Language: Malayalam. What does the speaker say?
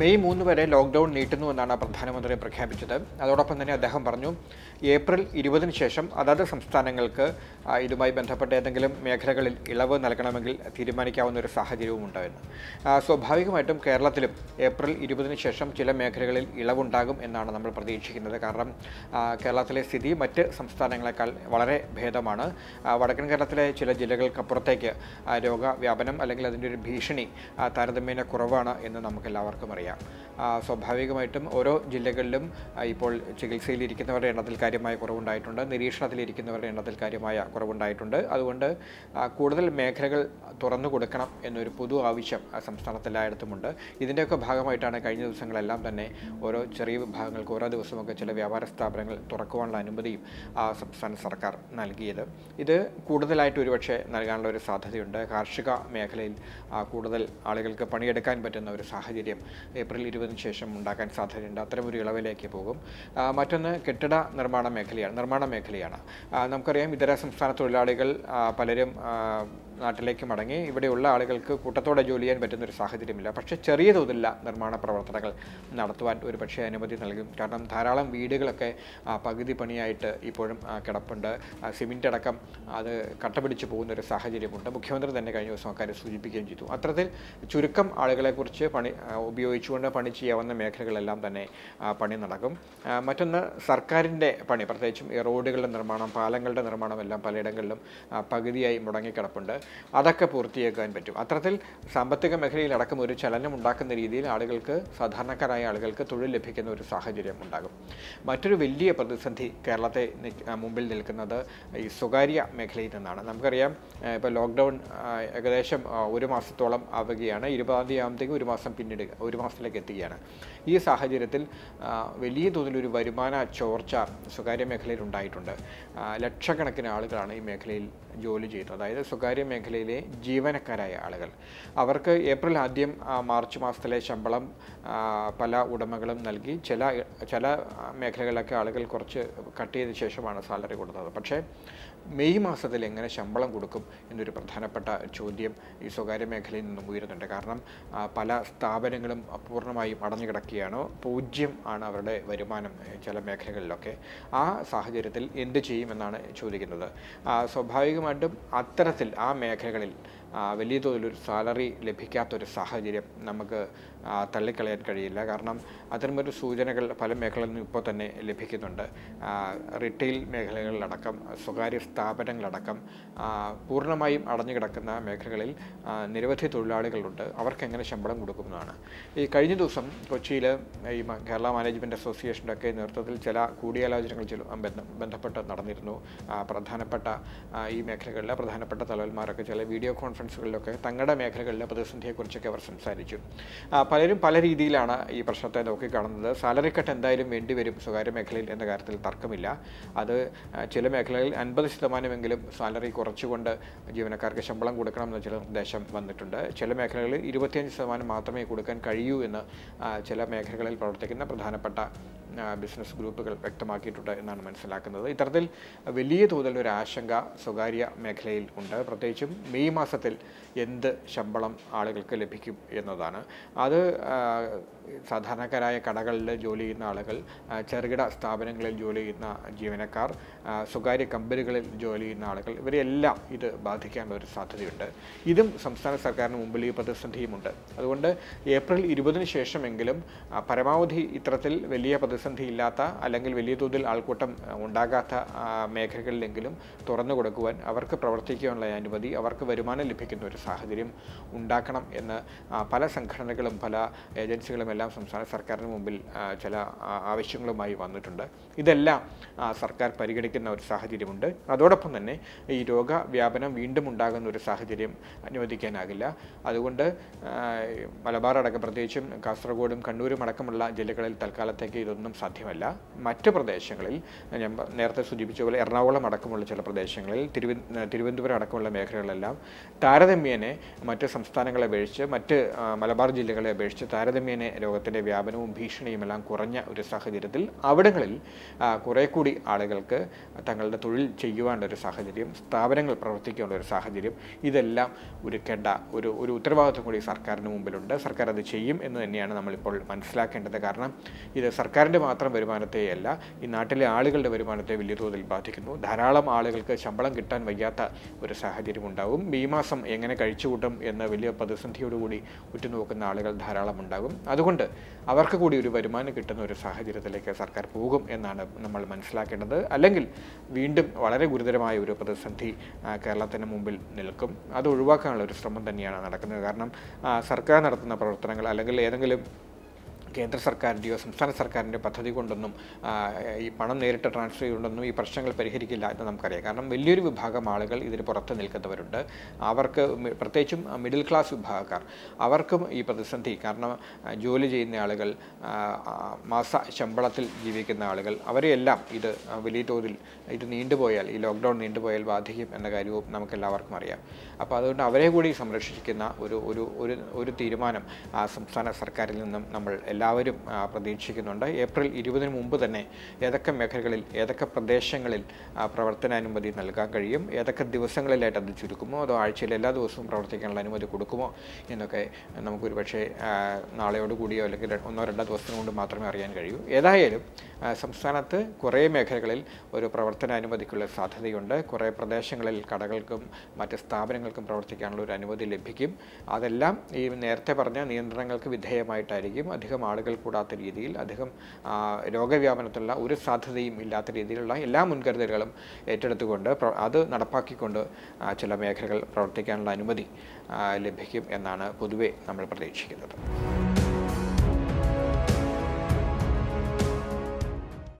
മെയ് മൂന്ന് വരെ ലോക്ക്ഡൗൺ നീട്ടുന്നുവെന്നാണ് പ്രധാനമന്ത്രി പ്രഖ്യാപിച്ചത് അതോടൊപ്പം തന്നെ അദ്ദേഹം പറഞ്ഞു ഏപ്രിൽ ഇരുപതിന് ശേഷം അതത് സംസ്ഥാനങ്ങൾക്ക് ആ, ഇതുമായി ബന്ധപ്പെട്ട ഏതെങ്കിലും മേഖലകളിൽ ഇളവ് നൽകണമെങ്കിൽ തീരുമാനിക്കാവുന്ന ഒരു സാഹചര്യവും ഉണ്ടായിരുന്നു ആ, സ്വാഭാവികമായിട്ടും കേരളത്തിലും ഏപ്രിൽ ഇരുപതിന് ശേഷം ചില മേഖലകളിൽ ഇളവുണ്ടാകും എന്നാണ് നമ്മൾ പ്രതീക്ഷിക്കുന്നത് കാരണം ആ, കേരളത്തിലെ സ്ഥിതി മറ്റ് സംസ്ഥാനങ്ങളെക്കാൾ വളരെ ഭേദമാണ് ആ, വടക്കൻ കേരളത്തിലെ ചില ജില്ലകൾക്കപ്പുറത്തേക്ക് ആ, രോഗവ്യാപനം അല്ലെങ്കിൽ അതിൻ്റെ ഒരു ഭീഷണി ആ, താരതമ്യേന കുറവാണ് എന്ന് നമുക്കെല്ലാവർക്കും അറിയാം ആ, സ്വാഭാവികമായിട്ടും ഓരോ ജില്ലകളിലും ആ, ഇപ്പോൾ ചികിത്സയിലിരിക്കുന്നവരുടെ എണ്ണത്തിൽ കാര്യമായ കുറവുണ്ടായിട്ടുണ്ട് നിരീക്ഷണത്തിലിരിക്കുന്നവരുടെ എണ്ണത്തിൽ കാര്യമായ കുറവുണ്ടായിട്ടുണ്ട് അതുകൊണ്ട് ആ, കൂടുതൽ മേഖലകൾ തുറന്നു കൊടുക്കണം എന്നൊരു പൊതു ആവശ്യം ആ, സംസ്ഥാനത്തെല്ലായിടത്തുമുണ്ട് ഇതിൻ്റെയൊക്കെ ഭാഗമായിട്ടാണ് കഴിഞ്ഞ ദിവസങ്ങളെല്ലാം തന്നെ ഓരോ ചെറിയ വിഭാഗങ്ങൾക്ക് ഓരോ ദിവസമൊക്കെ ചില വ്യാപാര സ്ഥാപനങ്ങൾ തുറക്കുവാനുള്ള അനുമതിയും ആ, സംസ്ഥാന സർക്കാർ നൽകിയത് ഇത് കൂടുതലായിട്ട് ഒരുപക്ഷെ നൽകാനുള്ള ഒരു സാധ്യതയുണ്ട് കാർഷിക മേഖലയിൽ ആ, കൂടുതൽ ആളുകൾക്ക് പണിയെടുക്കാൻ പറ്റുന്ന ഒരു സാഹചര്യം ഏപ്രിൽ ഇരുപതിന് ശേഷം ഉണ്ടാക്കാൻ സാധ്യതയുണ്ട് അത്തരമൊരു ഇളവിലേക്ക് പോകും ആ, മറ്റൊന്ന് കെട്ടിട നിർമ്മാണ മേഖലയാണ് നിർമ്മാണ മേഖലയാണ് ആ, നമുക്കറിയാം ഇതര സംസ്ഥാന തൊഴിലാളികൾ ആ, പലരും ആ, നാട്ടിലേക്ക് മടങ്ങി ഇവിടെയുള്ള ആളുകൾക്ക് കൂട്ടത്തോടെ ജോലി ചെയ്യാൻ പറ്റുന്ന ഒരു സാഹചര്യമില്ല പക്ഷേ ചെറിയ തോതിലുള്ള നിർമ്മാണ പ്രവർത്തനങ്ങൾ നടത്തുവാൻ ഒരു പക്ഷേ അനുമതി നൽകും കാരണം ധാരാളം വീടുകളൊക്കെ ആ, പകുതി പണിയായിട്ട് ഇപ്പോഴും ആ, കിടപ്പുണ്ട് ആ, സിമൻ്റ് അടക്കം അത് കട്ടപിടിച്ച് പോകുന്ന ഒരു സാഹചര്യമുണ്ട് മുഖ്യമന്ത്രി തന്നെ കഴിഞ്ഞ ദിവസം അക്കാര്യം സൂചിപ്പിക്കുകയും ചെയ്തു അത്തരത്തിൽ ചുരുക്കം ആളുകളെക്കുറിച്ച് പണി ആ, ഉപയോഗിച്ചുകൊണ്ട് പണി ചെയ്യാവുന്ന മേഖലകളെല്ലാം തന്നെ ആ, പണി നടക്കും ആ, മറ്റൊന്ന് സർക്കാരിൻ്റെ പണി പ്രത്യേകിച്ചും ഈ റോഡുകളുടെ നിർമ്മാണം പാലങ്ങളുടെ നിർമ്മാണം എല്ലാം പലയിടങ്ങളിലും ആ, പകുതിയായി മുടങ്ങിക്കിടപ്പുണ്ട് അതൊക്കെ പൂർത്തിയാക്കാൻ പറ്റും അത്തരത്തിൽ സാമ്പത്തിക മേഖലയിൽ അടക്കം ഒരു ചലനം ഉണ്ടാക്കുന്ന രീതിയിൽ ആളുകൾക്ക് സാധാരണക്കാരായ ആളുകൾക്ക് തൊഴിൽ ലഭിക്കുന്ന ഒരു സാഹചര്യം ഉണ്ടാകും മറ്റൊരു വലിയ പ്രതിസന്ധി കേരളത്തെ നി- ആ, മുമ്പിൽ നിൽക്കുന്നത് ഈ സ്വകാര്യ മേഖലയിൽ നിന്നാണ് നമുക്കറിയാം ഇപ്പോൾ ലോക്ക്ഡൗൺ ആ, ഏകദേശം ആ, ഒരു മാസത്തോളം ആവുകയാണ് ഇരുപതാം തീയതി ആകുമ്പോഴത്തേക്കും ഒരു മാസം പിന്നീട് ഒരു മാസത്തിലേക്ക് എത്തുകയാണ് ഈ സാഹചര്യത്തിൽ ആ, വലിയ തോതിലൊരു വരുമാന ചോർച്ച സ്വകാര്യ മേഖലയിൽ ഉണ്ടായിട്ടുണ്ട് ആ, ലക്ഷക്കണക്കിന് ആളുകളാണ് ഈ മേഖലയിൽ ജോലി ചെയ്യുന്നത് അതായത് സ്വകാര്യ മേഖലയിലെ ജീവനക്കാരായ ആളുകൾ അവർക്ക് ഏപ്രിൽ ആദ്യം ആ, മാർച്ച് മാസത്തിലെ ശമ്പളം ആ, പല ഉടമകളും നൽകി ചില ചില മേഖലകളിലൊക്കെ ആളുകൾ കുറച്ച് കട്ട് ചെയ്ത ശേഷമാണ് സാലറി കൊടുത്തത് പക്ഷേ മെയ് മാസത്തിൽ എങ്ങനെ ശമ്പളം കൊടുക്കും എന്നൊരു പ്രധാനപ്പെട്ട ചോദ്യം ഈ സ്വകാര്യ മേഖലയിൽ നിന്നും ഉയരുന്നുണ്ട് കാരണം ആ, പല സ്ഥാപനങ്ങളും പൂർണ്ണമായും അടഞ്ഞു കിടക്കുകയാണ് പൂജ്യം ആണ് അവരുടെ വരുമാനം ഏ, ചില മേഖലകളിലൊക്കെ ആ സാഹചര്യത്തിൽ എന്ത് ചെയ്യുമെന്നാണ് ചോദിക്കുന്നത് ആ, സ്വാഭാവികമായിട്ടും അത്തരത്തിൽ ആ മേഖലകളിൽ ആ, വലിയ തോതിലൊരു സാലറി ലഭിക്കാത്തൊരു സാഹചര്യം നമുക്ക് ആ, തള്ളിക്കളയാൻ കഴിയില്ല കാരണം അത്തരമൊരു സൂചനകൾ പല മേഖലകളിൽ നിന്നും ഇപ്പോൾ തന്നെ ലഭിക്കുന്നുണ്ട് ആ, റിട്ടെയിൽ മേഖലകളിലടക്കം സ്വകാര്യ സ്ഥാപനങ്ങളടക്കം ആ, പൂർണ്ണമായും അടഞ്ഞു കിടക്കുന്ന മേഖലകളിൽ ആ, നിരവധി തൊഴിലാളികളുണ്ട് അവർക്ക് എങ്ങനെ ശമ്പളം കൊടുക്കുമെന്നാണ് ഈ കഴിഞ്ഞ ദിവസം കൊച്ചിയിൽ ഈ മ- കേരള മാനേജ്മെൻറ്റ് അസോസിയേഷൻ്റെ ഒക്കെ നേതൃത്വത്തിൽ ചില കൂടിയാലോചനകൾ ചില ബന്ധ- ബന്ധപ്പെട്ട് നടന്നിരുന്നു ആ, പ്രധാനപ്പെട്ട ആ, ഈ മേഖലകളിലെ പ്രധാനപ്പെട്ട തലവന്മാരൊക്കെ ചില വീഡിയോ കോൺഫറൻസുകളിലൊക്കെ തങ്ങളുടെ മേഖലകളിലെ പ്രതിസന്ധിയെക്കുറിച്ചൊക്കെ അവർ സംസാരിച്ചു ആ, പലരും പല രീതിയിലാണ് ഈ പ്രശ്നത്തെ നോക്കിക്കാണുന്നത് സാലറി കട്ട് എന്തായാലും വേണ്ടിവരും സ്വകാര്യ മേഖലയിൽ എന്ന കാര്യത്തിൽ തർക്കമില്ല അത് ആ, ചില മേഖലകളിൽ അൻപത് ശതമാനമെങ്കിലും സാലറി കുറച്ചുകൊണ്ട് ജീവനക്കാർക്ക് ശമ്പളം കൊടുക്കണം എന്ന ചില നിർദ്ദേശം വന്നിട്ടുണ്ട് ചില മേഖലകളിൽ ഇരുപത്തിയഞ്ച് ശതമാനം മാത്രമേ കൊടുക്കാൻ കഴിയൂ എന്ന് ആ, ചില മേഖലകളിൽ പ്രവർത്തിക്കുന്ന പ്രധാനപ്പെട്ട ആ, ബിസിനസ് ഗ്രൂപ്പുകൾ വ്യക്തമാക്കിയിട്ടുണ്ട് എന്നാണ് മനസ്സിലാക്കുന്നത് ഇത്തരത്തിൽ വലിയ തോതിൽ ഒരു ആശങ്ക സ്വകാര്യ മേഖലയിൽ ഉണ്ട് പ്രത്യേകിച്ചും മെയ് മാസത്തിൽ എന്ത് ശമ്പളം ആളുകൾക്ക് ലഭിക്കും എന്നതാണ് അത് ആ, സാധാരണക്കാരായ കടകളിൽ ജോലി ചെയ്യുന്ന ആളുകൾ ആ, ചെറുകിട സ്ഥാപനങ്ങളിൽ ജോലി ചെയ്യുന്ന ജീവനക്കാർ ആ, സ്വകാര്യ കമ്പനികളിൽ ജോലി ചെയ്യുന്ന ആളുകൾ ഇവരെല്ലാം ഇത് ബാധിക്കാനുള്ള ഒരു സാധ്യതയുണ്ട് ഇതും സംസ്ഥാന സർക്കാരിന് മുമ്പിൽ ഈ പ്രതിസന്ധിയുമുണ്ട് അതുകൊണ്ട് ഏപ്രിൽ ഇരുപതിന് ശേഷമെങ്കിലും ആ, പരമാവധി ഇത്തരത്തിൽ വലിയ പ്രതിസന്ധി ഇല്ലാത്ത അല്ലെങ്കിൽ വലിയ തോതിൽ ആൾക്കൂട്ടം ആ, ഉണ്ടാകാത്ത ആ, മേഖലകളിലെങ്കിലും തുറന്നു കൊടുക്കുവാൻ അവർക്ക് പ്രവർത്തിക്കാനുള്ള അനുമതി അവർക്ക് വരുമാനം ലഭിക്കുന്ന ഒരു സാഹചര്യം ഉണ്ടാക്കണം എന്ന് ആ, പല സംഘടനകളും പല ഏജൻസികളും എല്ലാം സംസ്ഥാന സർക്കാരിന് മുമ്പിൽ ആ, ചില ആ, ആവശ്യങ്ങളുമായി വന്നിട്ടുണ്ട് ഇതെല്ലാം ആ, സർക്കാർ പരിഗണിക്കുന്ന ഒരു സാഹചര്യമുണ്ട് അതോടൊപ്പം തന്നെ ഈ രോഗവ്യാപനം വീണ്ടും ഉണ്ടാകുന്ന ഒരു സാഹചര്യം അനുവദിക്കാനാകില്ല അതുകൊണ്ട് ആ, മലബാർ അടക്കം പ്രത്യേകിച്ചും കാസർഗോഡും കണ്ണൂരും അടക്കമുള്ള ജില്ലകളിൽ തൽക്കാലത്തേക്ക് ഇതൊന്നും സാധ്യമല്ല മറ്റ് പ്രദേശങ്ങളിൽ ഞാൻ പ- നേരത്തെ സൂചിപ്പിച്ച പോലെ എറണാകുളം അടക്കമുള്ള ചില പ്രദേശങ്ങളിൽ തിരുവ തിരുവനന്തപുരം അടക്കമുള്ള മേഖലകളിലെല്ലാം താരതമ്യേനെ മറ്റ് സംസ്ഥാനങ്ങളെ അപേക്ഷിച്ച് മറ്റ് ആ, മലബാർ ജില്ലകളെ അപേക്ഷിച്ച് താരതമ്യേനെ രോഗത്തിൻ്റെ വ്യാപനവും ഭീഷണിയും എല്ലാം കുറഞ്ഞ ഒരു സാഹചര്യത്തിൽ അവിടങ്ങളിൽ ആ, കുറേ കൂടി ആളുകൾക്ക് തങ്ങളുടെ തൊഴിൽ ചെയ്യുവാനുള്ള ഒരു സാഹചര്യം സ്ഥാപനങ്ങൾ പ്രവർത്തിക്കാനുള്ള ഒരു സാഹചര്യം ഇതെല്ലാം ഒരുക്കേണ്ട ഒരു ഒരു ഉത്തരവാദിത്വം കൂടി സർക്കാരിന് മുമ്പിലുണ്ട് സർക്കാർ അത് ചെയ്യും എന്ന് തന്നെയാണ് നമ്മളിപ്പോൾ മനസ്സിലാക്കേണ്ടത് കാരണം ഇത് സർക്കാരിൻ്റെ മാത്രം വരുമാനത്തെയല്ല ഈ നാട്ടിലെ ആളുകളുടെ വരുമാനത്തെ വലിയ തോതിൽ ബാധിക്കുന്നു ധാരാളം ആളുകൾക്ക് ശമ്പളം കിട്ടാൻ വയ്യാത്ത ഒരു സാഹചര്യം ഉണ്ടാകും ഈ മാസം എങ്ങനെ കഴിച്ചുകൂട്ടും എന്ന വലിയ പ്രതിസന്ധിയോടുകൂടി ഉറ്റുനോക്കുന്ന ആളുകൾ ധാരാളം ഉണ്ടാകും അതുകൊണ്ട് അവർക്ക് കൂടി ഒരു വരുമാനം കിട്ടുന്ന ഒരു സാഹചര്യത്തിലേക്ക് സർക്കാർ പോകും എന്നാണ് നമ്മൾ മനസ്സിലാക്കേണ്ടത് അല്ലെങ്കിൽ വീണ്ടും വളരെ ഗുരുതരമായ ഒരു പ്രതിസന്ധി ആ, കേരളത്തിന് മുമ്പിൽ നിൽക്കും അത് ഒഴിവാക്കാനുള്ള ഒരു ശ്രമം തന്നെയാണ് നടക്കുന്നത് കാരണം ആ, സർക്കാർ നടത്തുന്ന പ്രവർത്തനങ്ങൾ അല്ലെങ്കിൽ ഏതെങ്കിലും കേന്ദ്ര സർക്കാരിൻ്റെയോ സംസ്ഥാന സർക്കാരിൻ്റെ പദ്ധതി കൊണ്ടൊന്നും ആ, ഈ പണം നേരിട്ട് ട്രാൻസ്ഫർ ചെയ്തുകൊണ്ടൊന്നും ഈ പ്രശ്നങ്ങൾ പരിഹരിക്കില്ല എന്ന് നമുക്കറിയാം കാരണം വലിയൊരു വിഭാഗം ആളുകൾ ഇതിന് പുറത്ത് നിൽക്കുന്നവരുണ്ട് അവർക്ക് മി- പ്രത്യേകിച്ചും മിഡിൽ ക്ലാസ് വിഭാഗക്കാർ അവർക്കും ഈ പ്രതിസന്ധി കാരണം ആ, ജോലി ചെയ്യുന്ന ആളുകൾ ആ, ആ, മാസ ശമ്പളത്തിൽ ജീവിക്കുന്ന ആളുകൾ അവരെയെല്ലാം ഇത് ആ, വലിയ തോതിൽ ഇത് നീണ്ടുപോയാൽ ഈ ലോക്ക്ഡൗൺ നീണ്ടുപോയാൽ ബാധിക്കും എന്ന കാര്യവും നമുക്കെല്ലാവർക്കും അറിയാം അപ്പോൾ അതുകൊണ്ട് അവരെ കൂടി സംരക്ഷിക്കുന്ന ഒരു ഒരു ഒരു ഒരു തീരുമാനം ആ, സംസ്ഥാന സർക്കാരിൽ നിന്നും നമ്മൾ എല്ലാവരും ആ, പ്രതീക്ഷിക്കുന്നുണ്ട് ഏപ്രിൽ ഇരുപതിന് മുമ്പ് തന്നെ ഏതൊക്കെ മേഖലകളിൽ ഏതൊക്കെ പ്രദേശങ്ങളിൽ ആ, പ്രവർത്തനാനുമതി നൽകാൻ കഴിയും ഏതൊക്കെ ദിവസങ്ങളിലായിട്ട് അത് ചുരുക്കുമോ അതോ ആഴ്ചയിൽ എല്ലാ ദിവസവും പ്രവർത്തിക്കാനുള്ള അനുമതി കൊടുക്കുമോ എന്നൊക്കെ നമുക്കൊരു പക്ഷേ നാളെയോട് കൂടിയോ അല്ലെങ്കിൽ ര- ഒന്നോ രണ്ടോ ദിവസം കൊണ്ട് മാത്രമേ അറിയാൻ കഴിയൂ ഏതായാലും ആ, സംസ്ഥാനത്ത് കുറേ മേഖലകളിൽ ഒരു പ്രവർത്തനാനുമതിക്കുള്ള സാധ്യതയുണ്ട് കുറേ പ്രദേശങ്ങളിൽ കടകൾക്കും മറ്റ് സ്ഥാപനങ്ങൾക്കും പ്രവർത്തിക്കാനുള്ള ഒരു അനുമതി ലഭിക്കും അതെല്ലാം ഈ നേരത്തെ പറഞ്ഞ നിയന്ത്രണങ്ങൾക്ക് വിധേയമായിട്ടായിരിക്കും അധികം ആളുകൾ കൂടാത്ത രീതിയിൽ അധികം ആ, രോഗവ്യാപനത്തിലുള്ള ഒരു സാധ്യതയും ഇല്ലാത്ത രീതിയിലുള്ള എല്ലാ മുൻകരുതലുകളും ഏറ്റെടുത്തുകൊണ്ട് പ്ര- അത് നടപ്പാക്കിക്കൊണ്ട് ആ, ചില മേഖലകൾ പ്രവർത്തിക്കാനുള്ള അനുമതി ആ, ലഭിക്കും എന്നാണ് പൊതുവെ നമ്മൾ പ്രതീക്ഷിക്കുന്നത്